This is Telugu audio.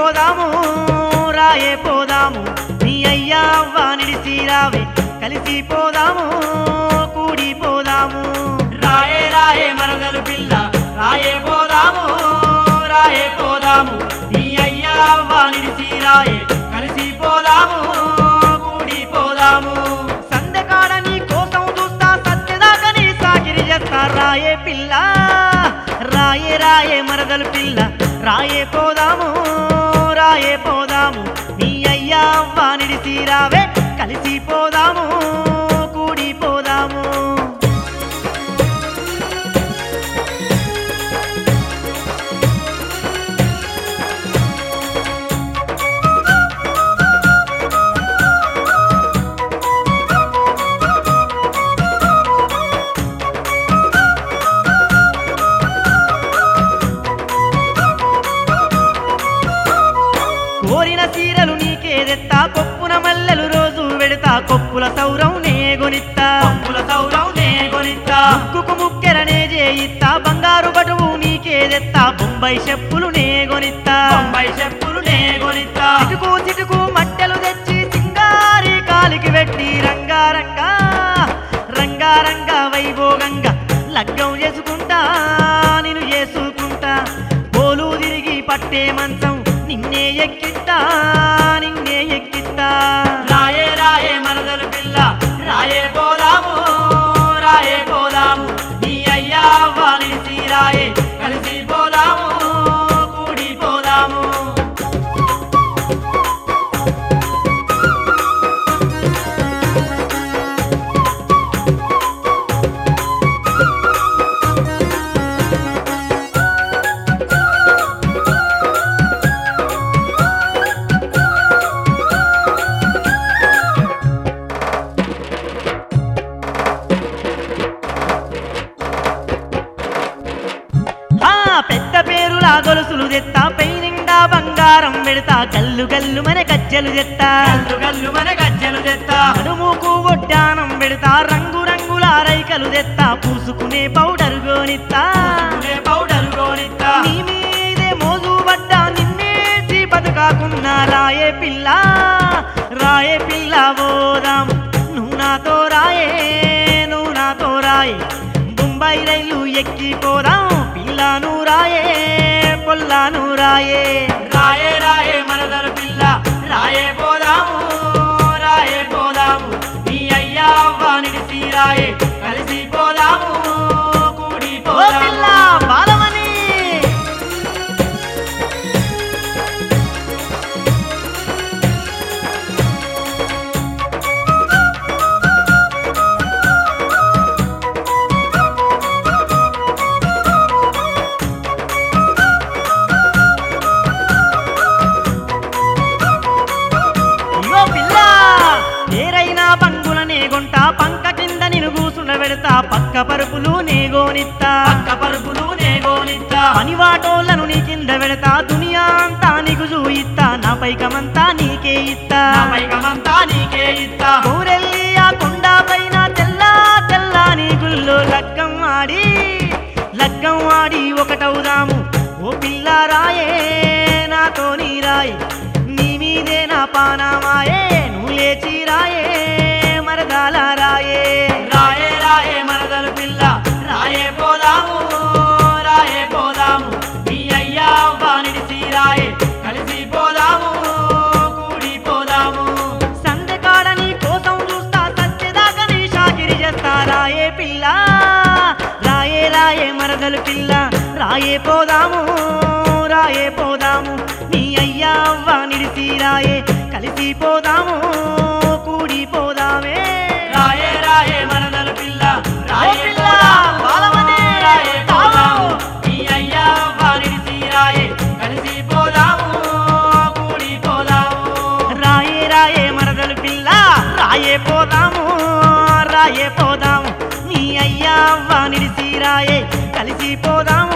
పోదాము రాయే పోదాము నీ అయ్యా అవ్వ నిడిసి రావే కలిసి పోదాము కూడి పోదాము రాయే రాయే మరదలు పిల్ల రాయే పోదాము రాయే పోదాము నీ అయ్యా అవ్వ నిడిసి రాయే కలిసి పోదాము కూడి పోదాము సందకాడ నీ కోసం చూస్తా సత్యదాకా నీ సాకిరి చేస్తా రాయే పిల్ల రాయే రాయే మరదలు పిల్ల రాయే పోదాము రాయే పోదాము నీ అయ్యా అవ్వ నిడిసి రావే కలిసి పోదాము కూడి పోదాము కోరిన సీరలు నీకేదెత్తా కొప్పున మల్లెలు రోజు వెడతా కొప్పుల సౌరం నేగొనిత్తా పప్పుల సౌరం నే కొనిత్తా ముక్కుకు ముక్కెరనే చేయిత్తా బంగారు బటువు నీకేదెత్తా బొంబాయి చెప్పులు నేగొనిత్తా బొంబాయి చెప్పులు నే కొనిత్తా చిటుకు చిటుకు మట్టెలు తెచ్చి సింగారి కాలికి పెట్టి రంగారంగా రంగారంగా వైభోగంగా లగ్గం చేసుకుంటా నేను చేసుకుంటా పోలు తిరిగి పట్టే మంచం నిన్నే ఎక్కిస్తా నిన్నే ఎక్కిస్తా రాయే రాయే మరదలు పిల్ల రాయే పోదాము రాయే పోదాము నీ అయ్యా అవ్వ నిడిసి రాయే కలిసి పోదాము కూడి పోదాము ఆ పెద్ద పేరులా గొలుసులు తెత్తా పై నిండా బంగారం పెడతా గల్లు గల్లు మన గజ్జలు తెత్తా గల్లు గల్లు మన గజ్జలు తెత్తా నడుముకు ఒడ్డానం పెడతా రంగు రంగుల రైకలు తెత్తా పూసుకునే పౌడర్ గోనిత్తా నే పౌడర్ కోనిత్తా నీ మీదే మోజు పడ్డా నిన్నేసి బతుకాకున్నా రాయే పిల్ల రాయే పిల్ల పోదాం నువ్వు నాతో రాయే నువ్వు నాతో రాయే బొంబాయి రైలు ఎక్కిపోదాం పిల్లను రాయే పొల్లాను రాయే రాయే రాయే మనదరు పిల్ల రాయే పోదాము రాయే పోదాము నీ అయ్యా అవ్వ నిడిసి రాయే కలిసి పోదాము కూడి ఓ పిల్ల పోదాము బాలమణి ఇగో పిల్ల ఏరైనా బంగులనే గొంట పంక కింద నిన్ను కూసుండ పెడతా పక్క పరుపులు నేగోనిత్తా పక్క పరుపులు నే గోనిత్తా పనివాటోళ్ళను నీ కింద పెడతా దునియా అంతా నీకు చూయిత్తా నా పైకమంతా నీకే ఇత్తా నా పైకమంతా నీకే ఇత్తా ఊరెళ్ళి ఆ కొండ పైన తెల్ల తెల్ల నీ గుళ్ళు లగ్గం ఆడి లగ్గం ఆడి ఒకటవుదాము ఓ పిల్ల రాయే నాతో నీ రాయే నీ మీదే నా పానామాయే నువ్వు లేచి రాయే మరదాల రాయే రాయే రాయే మనదరు పిల్ల రాయే పోదాము రాయే పోదాము నీ అయ్యా అవ్వ నిడిసి రాయే కలిసి పోదాము కూడి పోదాము సందకాడ నీ కోసం చూస్తా సత్యదాకా నీ షాకిరి చేస్తా రాయే పిల్ల రాయే రాయే మరదలు పిల్ల రాయే పోదాము రాయే పోదాము నీ అయ్యా అవ్వ నిడిసి రాయే కలిసి పోదాము కూడి పోదామే రాయే రాయే మనదల పిల్ల రాయే ఓ పిల్ల, పోదాము, బాలమణి, రాయే పోదాము తావు. నీ అయ్యా వారిడిసి రాయే కలిసి పోదాము కూడి పోదాము రాయే రాయే మరదలు పిల్ల రాయే పోదాము రాయే పోదాము నీ అయ్యా అవ్వ నిడిసి రాయే కలిసి పోదాము